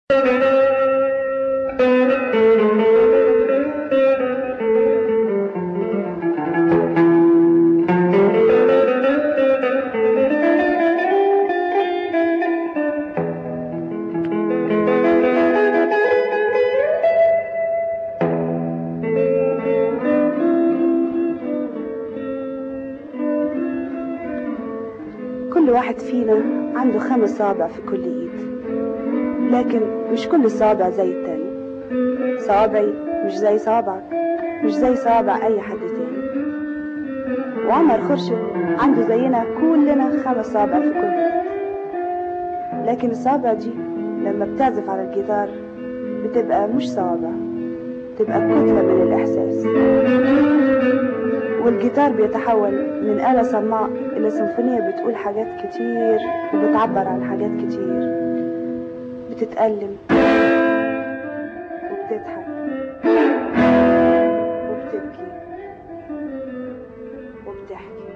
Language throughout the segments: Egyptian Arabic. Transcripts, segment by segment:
كل واحد فينا عنده خمس صوابع في كل ايد لكن مش كل الصوابع زي التاني صوابعي مش زي صوابعك مش زي صوابع اي حد تاني وعمر خرشد عنده زينا كلنا خمس صوابع في كل ايد لكن الصوابع دي لما بتعزف على الجيتار بتبقى مش صوابع تبقى كتلة من الإحساس والجيتار بيتحول من آلة صماء إلى سيمفونية بتقول حاجات كتير وبتعبر عن حاجات كتير بتتألم وبتضحك وبتبكي وبتحكي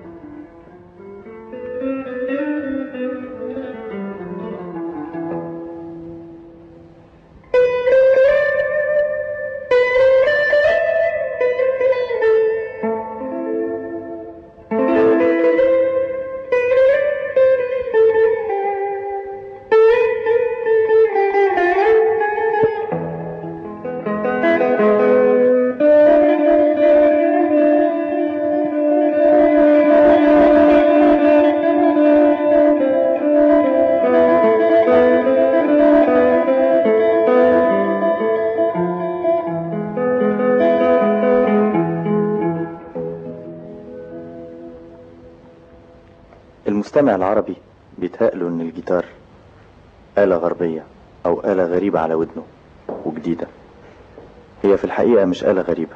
المستمع العربي بيتهيأله إن الجيتار آلة غربية أو آلة غريبة على ودنه وجديدة هي في الحقيقة مش آلة غريبة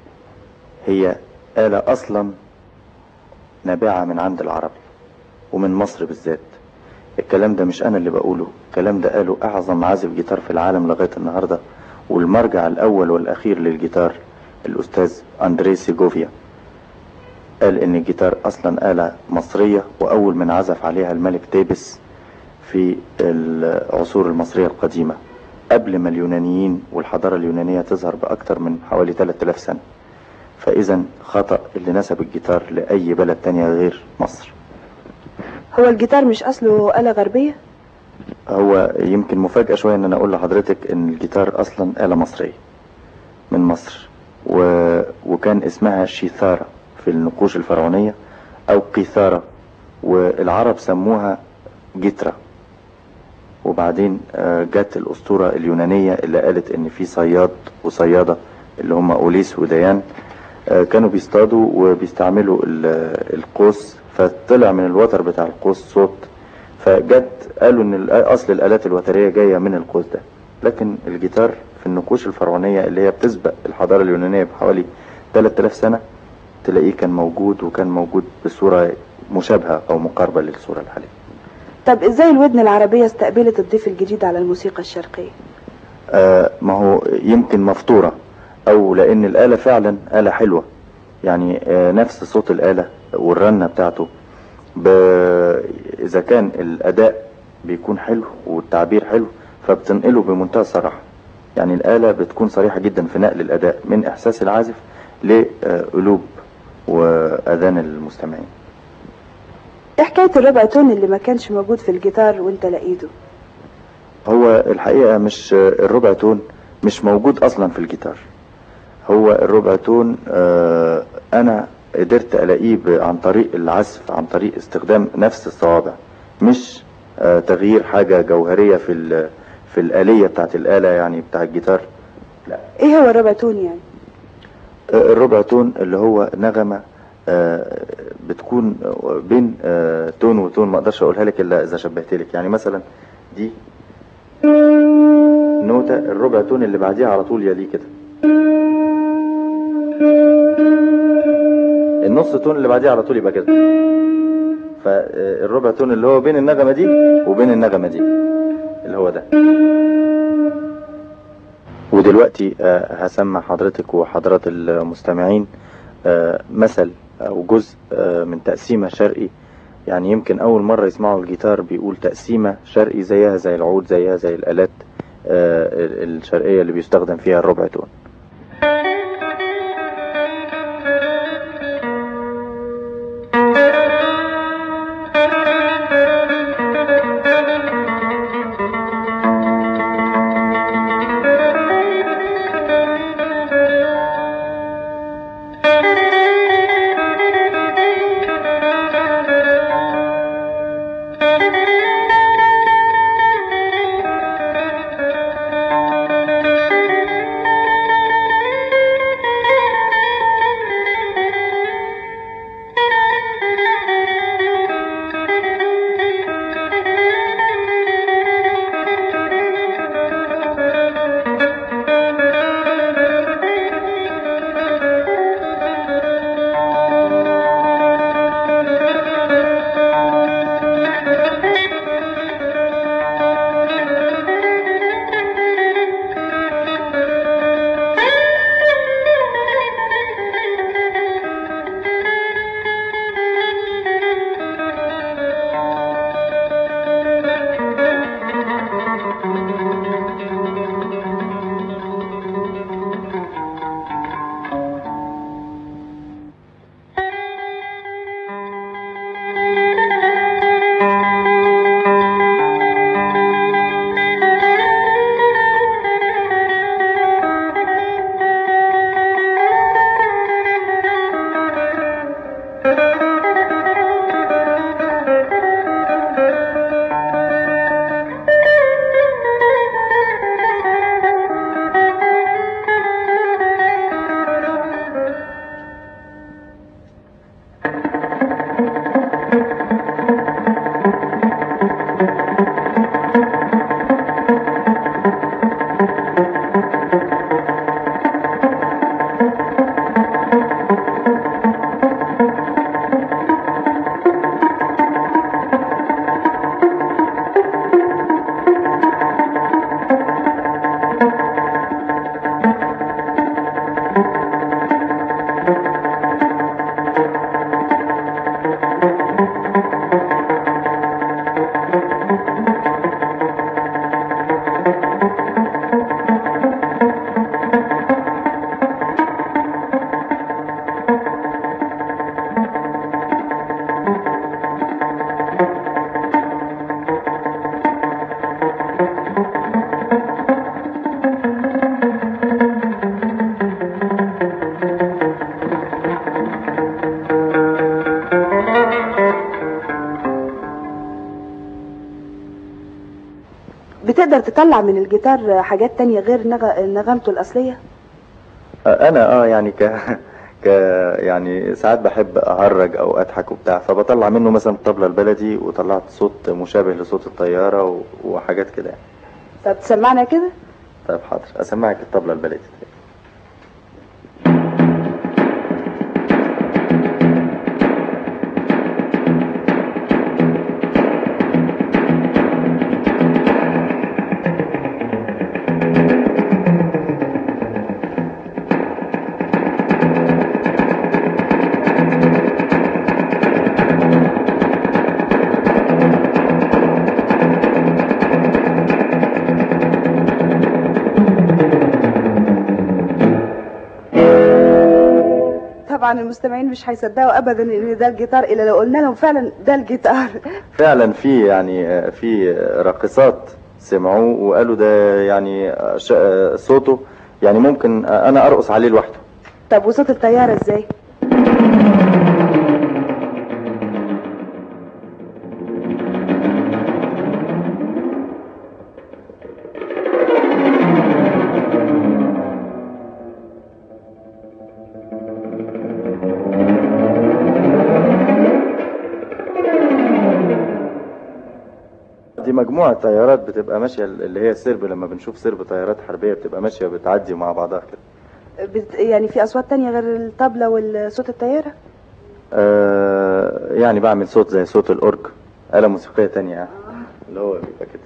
هي آلة أصلا نابعة من عند العرب ومن مصر بالذات الكلام ده مش أنا اللي بقوله الكلام ده قاله أعظم عازف جيتار في العالم لغاية النهاردة والمرجع الأول والأخير للجيتار الأستاذ أندري سيجوفيا قال ان الجيتار اصلا آلة مصرية واول من عزف عليها الملك ديبس في العصور المصرية القديمة قبل ما اليونانيين والحضارة اليونانية تظهر بأكثر من حوالي 3000 سنة فإذا خطأ اللي نسب الجيتار لأي بلد تانية غير مصر هو الجيتار مش أصله آلة غربية؟ هو يمكن مفاجأة شوية ان انا اقول لحضرتك ان الجيتار اصلا آلة مصرية من مصر و... وكان اسمها شيثارة في النقوش الفرعونية او قيثارة والعرب سموها جترة وبعدين آه، جت الاسطورة اليونانية اللي قالت ان في صياد وصيادة اللي هم اوليس وديان آه، كانوا بيصطادوا وبيستعملوا ال- القوس فطلع من الوتر بتاع القوس صوت فجت قالوا ان الآ- اصل الالات الوترية جاية من القوس ده لكن الجيتار في النقوش الفرعونية اللي هي بتسبق الحضارة اليونانية بحوالي 3000 سنة تلاقيه كان موجود وكان موجود بصورة مشابهة او مقاربة للصورة الحالية طب ازاي الودن العربية استقبلت الضيف الجديد على الموسيقى الشرقية؟ آه، ما هو يمكن مفطورة او لان الآلة فعلا آلة حلوة يعني آه، نفس صوت الآلة والرنة بتاعته ب... اذا كان الاداء بيكون حلو والتعبير حلو فبتنقله بمنتهى الصراحة يعني الآلة بتكون صريحة جدا في نقل الاداء من احساس العازف لقلوب واذان المستمعين ايه حكاية الربع تون اللي ما كانش موجود في الجيتار وانت لقيته؟ هو الحقيقة مش الربع تون مش موجود أصلا في الجيتار هو الربع تون آه، أنا قدرت ألاقيه ب- عن طريق العزف عن طريق استخدام نفس الصوابع مش آه، تغيير حاجة جوهرية في ال- في الآلية بتاعت الآلة يعني بتاع الجيتار لا ايه هو الربع تون يعني؟ آه، الربع تون اللي هو نغمة آه، بتكون بين آه، تون وتون ما اقدرش اقولها لك الا اذا شبهت لك يعني مثلا دي نوتة الربع تون اللي بعديها على طول يليه كده النص تون اللي بعديها على طول يبقى كده فالربع تون اللي هو بين النغمة دي وبين النغمة دي اللي هو ده ودلوقتي آه، هسمع حضرتك وحضرات المستمعين آه، مثل او جزء آه، من تقسيمة شرقي يعني يمكن اول مرة يسمعوا الجيتار بيقول تقسيمة شرقي زيها زي العود زيها زي الالات آه، الشرقية اللي بيستخدم فيها الربع تون بتقدر تطلع من الجيتار حاجات تانية غير نغ... نغمته الأصلية آه، انا اه يعني ك ك يعني ساعات بحب اهرج او اضحك وبتاع فبطلع منه مثلا الطبلة البلدي وطلعت صوت مشابه لصوت الطيارة و... وحاجات كده يعني. طب تسمعنا كده طيب حاضر اسمعك الطبلة البلدي طبعا المستمعين مش هيصدقوا ابدا ان ده الجيتار الا لو قلنا لهم فعلا ده الجيتار فعلا في يعني آه، في راقصات سمعوه وقالوا ده يعني آه، ش- آه، صوته يعني ممكن آه، انا ارقص عليه لوحده طب وصوت الطيارة ازاي دي مجموعة طيارات بتبقى ماشية اللي هي سرب لما بنشوف سرب طيارات حربية بتبقى ماشية بتعدي مع بعضها كده بت... يعني في اصوات تانية غير الطبلة والصوت الطيارة آه يعني بعمل صوت زي صوت الأورج آلة موسيقية تانية يعني اللي هو بيبقى كده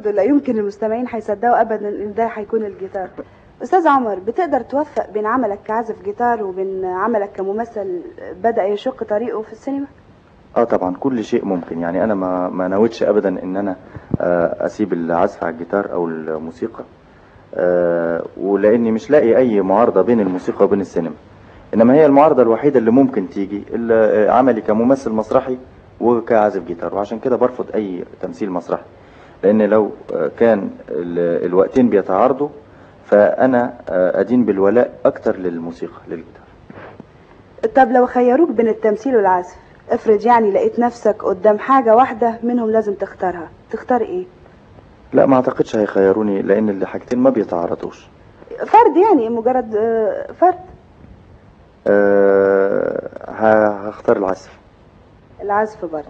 برضه لا يمكن المستمعين هيصدقوا ابدا ان ده هيكون الجيتار استاذ عمر بتقدر توفق بين عملك كعازف جيتار وبين عملك كممثل بدا يشق طريقه في السينما اه طبعا كل شيء ممكن يعني انا ما ما نويتش ابدا ان انا آه، اسيب العزف على الجيتار او الموسيقى آه، ولاني مش لاقي اي معارضه بين الموسيقى وبين السينما انما هي المعارضه الوحيده اللي ممكن تيجي اللي عملي كممثل مسرحي وكعازف جيتار وعشان كده برفض اي تمثيل مسرحي لان لو آه، كان ال- الوقتين بيتعارضوا فانا آه، ادين بالولاء اكتر للموسيقى للجيتار طب لو خيروك بين التمثيل والعزف افرض يعني لقيت نفسك قدام حاجة واحدة منهم لازم تختارها تختار ايه لا ما اعتقدش هيخيروني لان الحاجتين ما بيتعارضوش فرد يعني مجرد آه، فرد أه ه- هختار العزف العزف برضه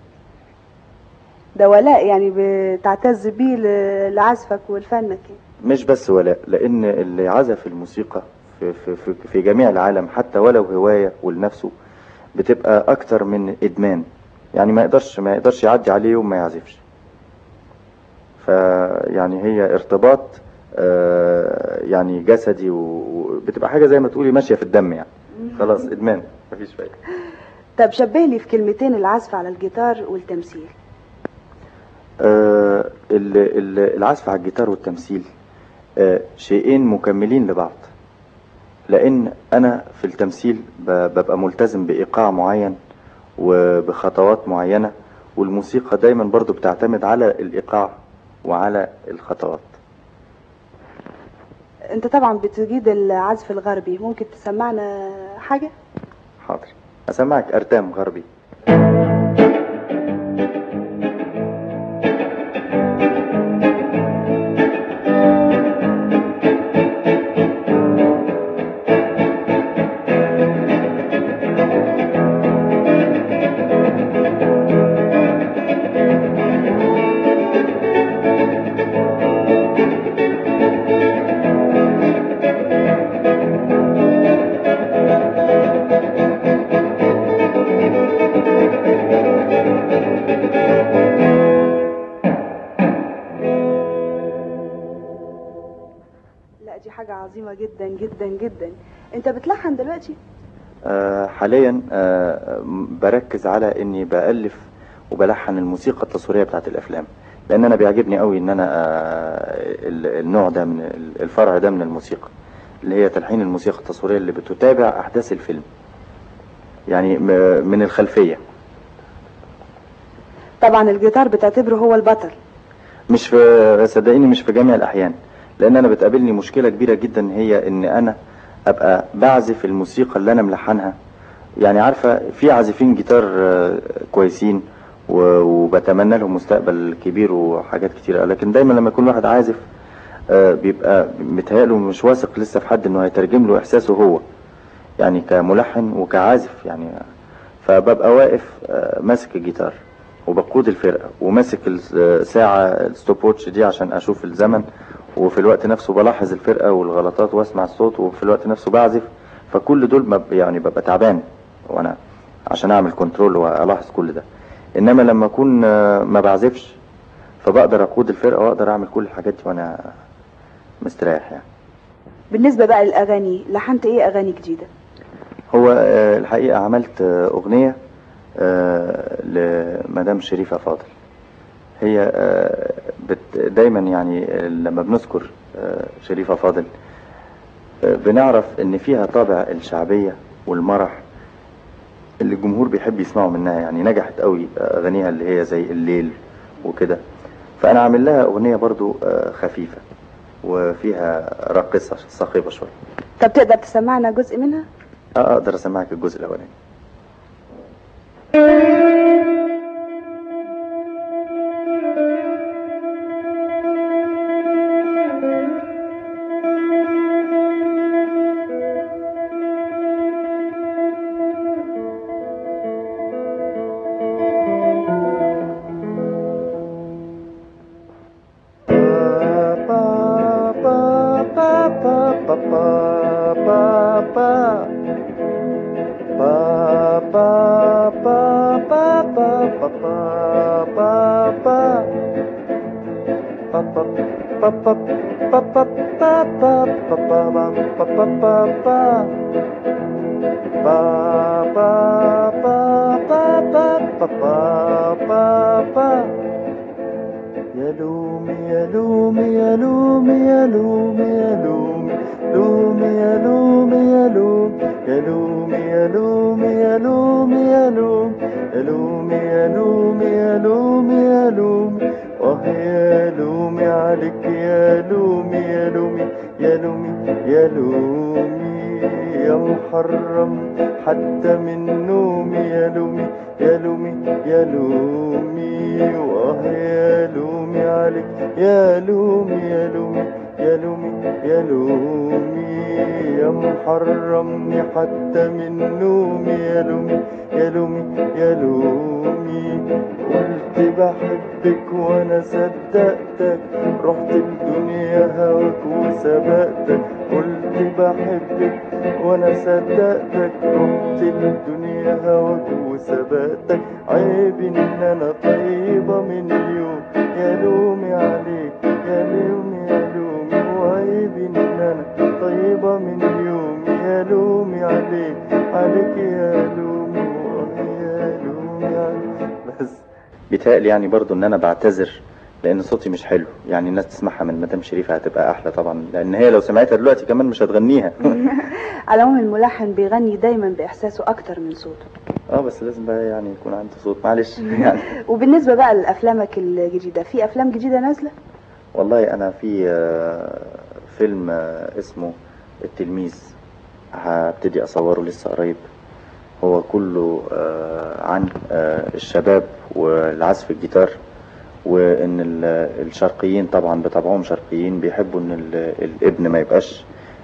ده ولاء يعني بتعتز بيه ل- لعزفك ولفنك يعني. مش بس ولاء لان اللي عزف الموسيقى في, في, في, في جميع العالم حتى ولو هواية ولنفسه بتبقى اكتر من ادمان يعني ما يقدرش ما يقدرش يعدي عليه يوم ما يعزفش فيعني هي ارتباط آه، يعني جسدي و- وبتبقى حاجة زي ما تقولي ماشية في الدم يعني خلاص ادمان مفيش فايدة طب شبه لي في كلمتين العزف على الجيتار والتمثيل آه، ال- ال- العزف على الجيتار والتمثيل آه، شيئين مكملين لبعض لان انا في التمثيل ب- ببقى ملتزم بايقاع معين وبخطوات معينة والموسيقى دايما برضو بتعتمد على الايقاع وعلى الخطوات انت طبعا بتجيد العزف الغربي ممكن تسمعنا حاجة حاضر اسمعك ارتام غربي لا دي حاجة عظيمة جدا جدا جدا انت بتلحن دلوقتي آه، حاليا آه، م- بركز على اني بألف وبلحن الموسيقى التصويرية بتاعت الافلام لان انا بيعجبني قوي ان انا آه، ال- النوع ده من ال- الفرع ده من الموسيقى اللي هي تلحين الموسيقى التصويرية اللي بتتابع احداث الفيلم يعني م- من الخلفية طبعا الجيتار بتعتبره هو البطل مش في صدقيني مش في جميع الاحيان لان انا بتقابلني مشكله كبيره جدا هي ان انا ابقى بعزف الموسيقى اللي انا ملحنها يعني عارفه في عازفين جيتار آه، كويسين و- وبتمنى لهم مستقبل كبير وحاجات كتيره لكن دايما لما يكون واحد عازف آه، بيبقى متهيأله مش واثق لسه في حد انه هيترجم له احساسه هو يعني كملحن وكعازف يعني فببقى واقف آه، ماسك الجيتار وبقود الفرقة وماسك الساعة الستوب ووتش دي عشان أشوف الزمن وفي الوقت نفسه بلاحظ الفرقة والغلطات واسمع الصوت وفي الوقت نفسه بعزف فكل دول بب- يعني ببقى تعبان وانا عشان اعمل كنترول والاحظ كل ده انما لما اكون آه، ما بعزفش فبقدر اقود الفرقة واقدر اعمل كل الحاجات دي وانا مستريح يعني بالنسبة بقى للأغاني لحنت ايه أغاني جديدة هو آه، الحقيقة عملت آه، أغنية آه، لمدام شريفة فاضل هي آه، بت دايما يعني آه، لما بنذكر آه، شريفة فاضل آه، بنعرف ان فيها طابع الشعبية والمرح اللي الجمهور بيحب يسمعوا منها يعني نجحت قوي آه، اغانيها اللي هي زي الليل وكده فانا عامل لها اغنية برضو آه، خفيفة وفيها راقصة صاخبة شوية طب تقدر تسمعنا جزء منها آه، اقدر اسمعك الجزء الاولاني يا لومي يا لومي يا لومي يا لومي يا لومي لومي يا لومي يا لومي يا لومي يا لومي يا لومي يا لومي يا لومي يا لومي يا لومي يا لومي اه يا لومي عليك يا لومي يا لومي يا لومي يا لومي يا محرم حتى من نومي يا لومي يا لومي يا لومي واه يا لومي عليك يا لومي يا لومي يا لومي يا لومي يا محرمني حتى من نومي يا لومي يا لومي يا لومي قلت بحبك وانا صدقتك رحت الدنيا هواك وسبقتك قلت بحبك وانا صدقتك رحت الدنيا هواك وسبقتك عيب ان انا طيبة من يوم يا لومي عليك يا لومي يا لومي وعيب ان انا طيبة من يوم يا لومي عليك عليك يا لومي يا لومي عليك بس بيتهيألي يعني برضو ان انا بعتذر لان صوتي مش حلو يعني الناس تسمعها من مدام شريفة هتبقى احلى طبعا لان هي لو سمعتها دلوقتي كمان مش هتغنيها على العموم الملحن بيغني دايما بإحساسه أكتر من صوته اه بس لازم بقى يعني يكون عندي صوت معلش يعني وبالنسبة بقى لأفلامك الجديدة في أفلام جديدة نازلة؟ والله انا في آه، فيلم آه، اسمه التلميذ هبتدي اصوره لسه قريب هو كله آه، عن آه، الشباب والعزف الجيتار وان ال- الشرقيين طبعا بطبعهم شرقيين بيحبوا ان ال- الابن ما يبقاش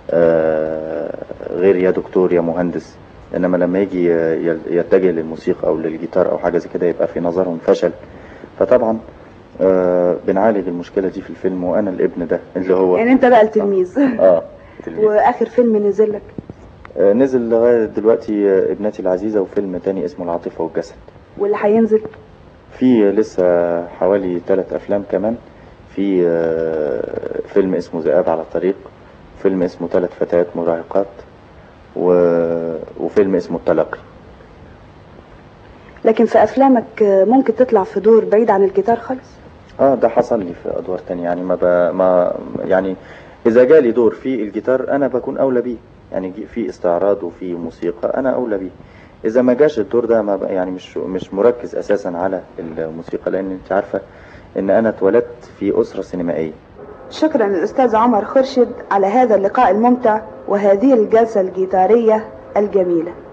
آه، غير يا دكتور يا مهندس انما لما يجي ي- يتجه للموسيقى او للجيتار او حاجه زي كده يبقى في نظرهم فشل فطبعا آه، بنعالج المشكله دي في الفيلم وانا الابن ده اللي هو يعني أنت بقى التلميذ اه تلميذ. وآخر فيلم نزل لك آه، نزل لغايه دلوقتي آه، ابنتي العزيزه وفيلم تاني اسمه العاطفه والجسد واللي هينزل في لسه حوالي ثلاث افلام كمان في آه، فيلم اسمه ذئاب على الطريق فيلم اسمه ثلاث فتيات مراهقات و... وفيلم اسمه التلقي لكن في أفلامك ممكن تطلع في دور بعيد عن الجيتار خالص اه ده حصل لي في ادوار تانية يعني ما, ب... ما يعني اذا جالي دور في الجيتار انا بكون اولى بيه يعني جي- في استعراض وفي موسيقى انا اولى بيه اذا ما جاش الدور ده ما ب... يعني مش مش مركز اساسا على الموسيقى لان انت عارفه ان انا اتولدت في اسره سينمائيه شكرا للأستاذ عمر خرشد على هذا اللقاء الممتع وهذه الجلسة الجيتارية الجميلة